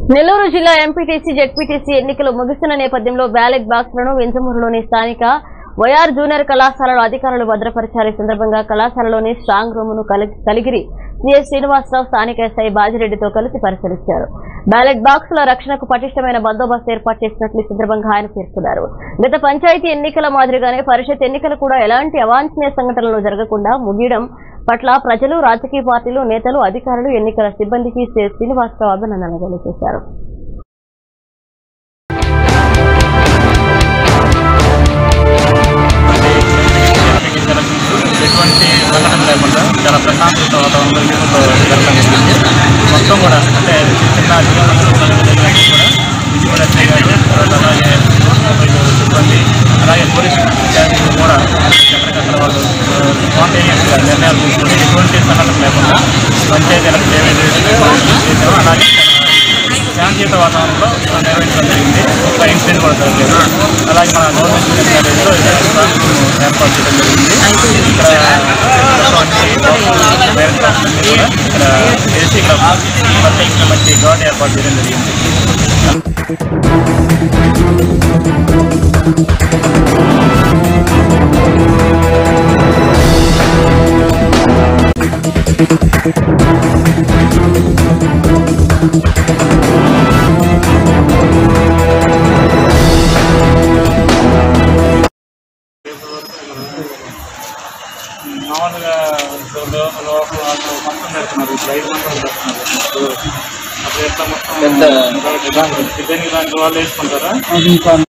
నెల్లూరు జిల్లా MPTC ZPTC ఎన్నికలు ముగిసిన నేపథ్యంలో బ్యాలెట్ బాక్స్లను వెంచమూరులోని స్థానిక వైఆర్ జూనియర్ కళాశాలలో అధికారులు భద్రపరిచారు ఈ సందర్భంగా కళాశాలలోని స్ట్రాంగ్ రూమ్ ను కలిగిరి సిఎస్ శ్రీనివాసరావు స్థానిక ఎస్ఐ బాజిరెడ్డితో కలిసి పరిశీలించారు బ్యాలెట్ బాక్సుల రక్షణకు పటిష్టమైన బందోబస్తు ఏర్పాటు చేసినట్లు ఈ సందర్భంగా ఆయన పేర్కొన్నారు గత పంచాయతీ ఎన్నికల మాదిరిగానే పరిషత్ ఎన్నికలు కూడా ఎలాంటి అవాంఛనీయ సంఘటనలు జరగకుండా ముగియడం పట్ల ప్రజలు రాజకీయ పార్టీలు నేతలు అధికారులు ఎన్నికల సిబ్బందికి సిఎస్ శ్రీనివాసరావు అభినందనలు తెలియజేశారు ఎటువంటి సంఘటన లేకుండా చాలా ప్రశాంతత వాతావరణంలో ఎన్నికలు జరగడం జరిగింది మొత్తం కూడా అంటే చిన్న జిల్లాలో కూడా విజయవాడ ఎస్ఐ గారు తర్వాత అలాగే వీళ్ళు సిబ్బంది అలాగే పోలీస్ అధికారులు కూడా ఎక్కడికక్కడ వాళ్ళు స్పాంటేనియస్గా నిర్ణయాలు తీసుకుని ఎటువంటి సంఘటన లేకుండా పంచాయతీ ఎలక్షన్ ఏవైతే చేసామో అలాగే శాంతియుత వాతావరణంలో నిర్వహించడం జరిగింది ఒక్క ఇన్సిడెంట్ కూడా జరగలేదు అలాగే మన గవర్నమెంట్ కాలేజీలో ఏర్పాటు చేయడం జరిగింది ఇక్కడ ఉన్నటువంటి వేరే క్లాసులన్నీ కూడా ఇక్కడ చేసి ఇక్కడ ప్రత్యేకంగా మంచి గార్డ్ ఏర్పాటు చేయడం జరిగింది మామూలుగా లో- లోపల వాళ్ళు మొత్తం పెడుతున్నారు ఇప్పుడు ఐదు మంది పెడుతున్నారు అప్పుడు ఎట్లా మొత్తం డిజైన్ దాంట్లో వాళ్ళు వేసుకుంటారా